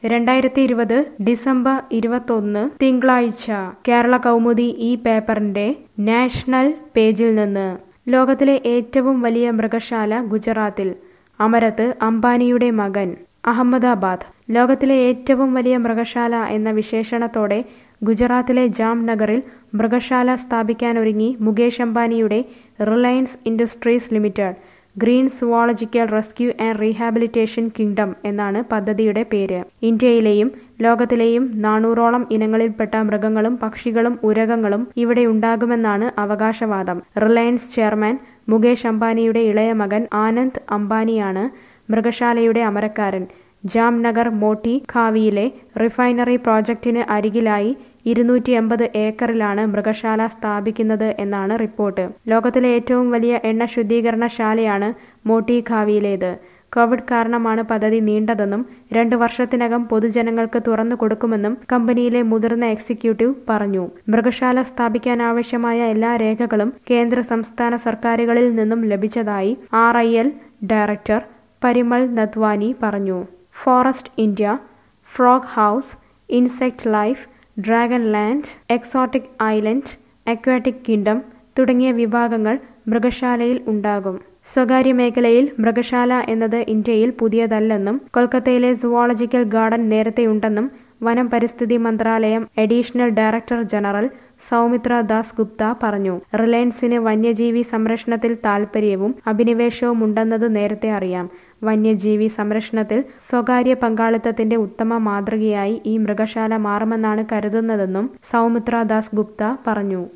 രണ്ടായിരത്തി ഇരുപത് ഡിസംബർ ഇരുപത്തൊന്ന് തിങ്കളാഴ്ച കേരള കൗമുദി ഈ പേപ്പറിന്റെ നാഷണൽ പേജിൽ നിന്ന് ലോകത്തിലെ ഏറ്റവും വലിയ മൃഗശാല ഗുജറാത്തിൽ അമരത്ത് അംബാനിയുടെ മകൻ അഹമ്മദാബാദ് ലോകത്തിലെ ഏറ്റവും വലിയ മൃഗശാല എന്ന വിശേഷണത്തോടെ ഗുജറാത്തിലെ ജാംനഗറിൽ മൃഗശാല സ്ഥാപിക്കാനൊരുങ്ങി മുകേഷ് അംബാനിയുടെ Reliance industries limited green zoological rescue and rehabilitation kingdom എന്നാണ് പദ്ധതിയുടെ പേര് ഇന്ത്യയിലെയും ലോകത്തിലെയും നാനൂറോളം ഇനങ്ങളിൽപ്പെട്ട മൃഗങ്ങളും പക്ഷികളും ഉരകങ്ങളും ഇവിടെ ഉണ്ടാകുമെന്നാണ് അവകാശവാദം റിലയൻസ് ചെയർമാൻ മുകേഷ് അംബാനിയുടെ ഇളയ മകൻ ആനന്ദ് അംബാനിയാണ് മൃഗശാലയുടെ അമരക്കാരൻ ജാംനഗർ മോട്ടി ഖാവിയിലെ റിഫൈനറി പ്രോജക്റ്റിന് അരികിലായി ഇരുന്നൂറ്റി എൺപത് ഏക്കറിലാണ് മൃഗശാല സ്ഥാപിക്കുന്നത് എന്നാണ് റിപ്പോർട്ട് ലോകത്തിലെ ഏറ്റവും വലിയ എണ്ണ ശുദ്ധീകരണശാലയാണ് മോട്ടി ഖാവിയിലേത് കോവിഡ് കാരണമാണ് പദ്ധതി നീണ്ടതെന്നും രണ്ടു വർഷത്തിനകം പൊതുജനങ്ങൾക്ക് തുറന്നു കൊടുക്കുമെന്നും കമ്പനിയിലെ മുതിർന്ന എക്സിക്യൂട്ടീവ് പറഞ്ഞു മൃഗശാല സ്ഥാപിക്കാനാവശ്യമായ എല്ലാ രേഖകളും കേന്ദ്ര സംസ്ഥാന സർക്കാരുകളിൽ നിന്നും ലഭിച്ചതായി ആർ ഡയറക്ടർ പരിമൾ നദ്വാനി പറഞ്ഞു forest India frog house insect life dragon land exotic island aquatic kingdom തുടങ്ങിയ വിഭാഗങ്ങൾ മൃഗശാലയിൽ ഉണ്ടാകും സ്വകാര്യ മേഖലയിൽ മൃഗശാല എന്നത് ഇന്ത്യയിൽ പുതിയതല്ലെന്നും കൊൽക്കത്തയിലെ സുവോളജിക്കൽ ഗാർഡൻ നേരത്തെയുണ്ടെന്നും വനം പരിസ്ഥിതി മന്ത്രാലയം additional director general Soumitra Das Gupta പറഞ്ഞു റിലയൻസിന് വന്യജീവി സംരക്ഷണത്തിൽ താൽപ്പര്യവും അഭിനിവേശവും ഉണ്ടെന്നത് നേരത്തെ അറിയാം വന്യജീവി സംരക്ഷണത്തിൽ സ്വകാര്യ പങ്കാളിത്തത്തിന്റെ ഉത്തമ മാതൃകയായി ഈ മൃഗശാല മാറുമെന്നാണ് കരുതുന്നതെന്നും സൗമിത്ര ദാസ് ഗുപ്ത പറഞ്ഞു